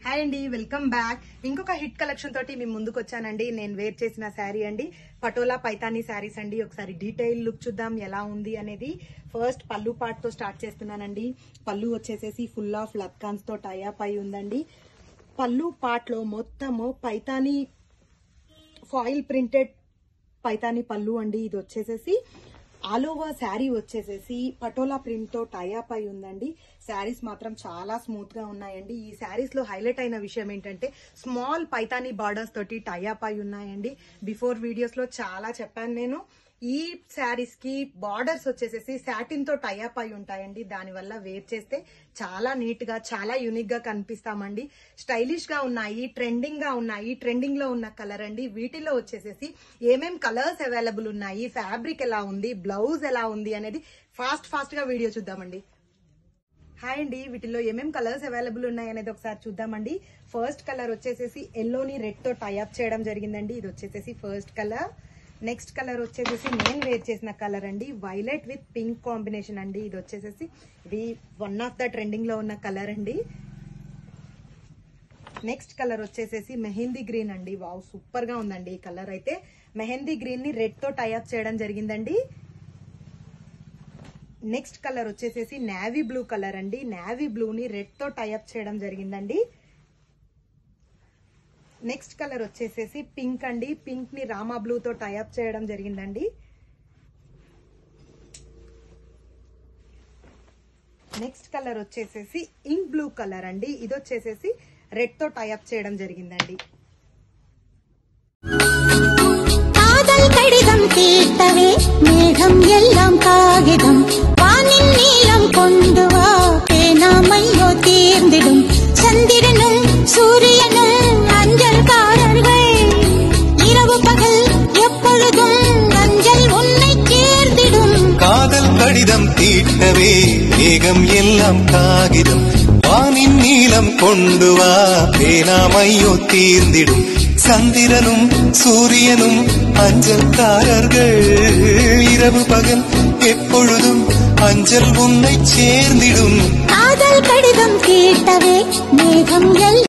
hi అండి welcome back ఇంకొక hit collection తోటి మీ ముందుకు వచ్చానండి నేను వేర్ చేసిన శారీ అండి పటోలా పైతానీ శారీస్ అండి ఒకసారి డీటెయిల్ లుక్ చూద్దాం ఎలా ఉంది అనేది ఫస్ట్ పళ్ళు పార్ట్ తో స్టార్ట్ చేస్తున్నానండి పళ్ళు వచ్చేసేసి ఫుల్ ఆఫ్ లత్కాన్స్ తో టైఅప్ అయి ఉందండి పళ్ళు పార్ట్ లో మొత్తము పైతానీ ఫాయిల్ ప్రింటెడ్ పైతాని పళ్ళు అండి ఇది వచ్చేసేసి ఆల్ ఓవర్ శారీ వచ్చేసేసి పటోలా ప్రింట్ తో టైఅప్ అయి ఉందండి శారీస్ మాత్రం చాలా స్మూత్ గా ఉన్నాయండి ఈ శారీస్ లో హైలైట్ అయిన విషయం ఏంటంటే స్మాల్ పైతాని బార్డర్స్ తోటి టైఅప్ అయి ఉన్నాయండి బిఫోర్ వీడియోస్ లో చాలా చెప్పాను నేను ఈ శారీస్ కి బార్డర్స్ వచ్చేసేసి సాటిన్ తో టైఅప్ అయి ఉంటాయండి దానివల్ల వేర్ చేస్తే చాలా నీట్ గా చాలా యూనిక్ గా కనిపిస్తామండి స్టైలిష్ గా ఉన్నాయి ట్రెండింగ్ గా ఉన్నాయి ట్రెండింగ్ లో ఉన్న కలర్ అండి వీటిలో వచ్చేసేసి ఏమేం కలర్స్ అవైలబుల్ ఉన్నాయి ఫ్యాబ్రిక్ ఎలా ఉంది బ్లౌజ్ ఎలా ఉంది అనేది ఫాస్ట్ ఫాస్ట్ గా వీడియో చూద్దామండి హాయ్ అండి వీటిలో ఏమేం కలర్స్ అవైలబుల్ ఉన్నాయి అనేది ఒకసారి చూద్దామండి ఫస్ట్ కలర్ వచ్చేసేసి ఎల్లోని రెడ్ తో టైఅప్ చేయడం జరిగిందండి ఇది వచ్చేసేసి ఫస్ట్ కలర్ నెక్స్ట్ కలర్ వచ్చేసేసి నేను వేర్ చేసిన కలర్ అండి వైలెట్ విత్ పింక్ కాంబినేషన్ అండి ఇది వచ్చేసేసి ఇది వన్ ఆఫ్ ద ట్రెండింగ్ లో ఉన్న కలర్ అండి నెక్స్ట్ కలర్ వచ్చేసేసి మెహందీ గ్రీన్ అండి వావ్ సూపర్ గా ఉందండి ఈ కలర్ అయితే మెహందీ గ్రీన్ ని రెడ్ తో టైఅప్ చేయడం జరిగిందండి నెక్స్ట్ కలర్ వచ్చేసేసి నావీ బ్లూ కలర్ అండి నావీ బ్లూ ని రెడ్ తో టైఅప్ చేయడం జరిగిందండి నెక్స్ట్ కలర్ వచ్చేసేసి పింక్ అండి పింక్ ని రామా బ్లూ తో టైఅప్ చేయడం జరిగిందండి నెక్స్ట్ కలర్ వచ్చేసేసి ఇంక్ బ్లూ కలర్ అండి ఇది వచ్చేసేసి రెడ్ తో టైఅప్ చేయడం జరిగిందండి காதல் கடிதம் கேட்டவே மேகம் எல்லாம் காகிதம் வானின் நீளம் கொண்டு வா பேனாமையோ தீர்ந்திடும் சந்திரனும் சூரியனும் அஞ்சல்காரர்கள் இரவு பகல் எப்பொழுதும் அஞ்சல் உன்னை சேர்ந்திடும் காதல் கடிதம் தீட்டவே மேகம் எல்லாம் காகிதம் வானின் நீளம் கொண்டு வா பேனாமையோ தீர்ந்திடும் சந்திரனும் சூரியனும் அஞ்சல்காரர்கள் இரவு பகல் எப்பொழுதும் அஞ்சல் உன்னை சேர்ந்திடும் காதல் கடிதம் கேட்டவே மேகம் எல்லாம்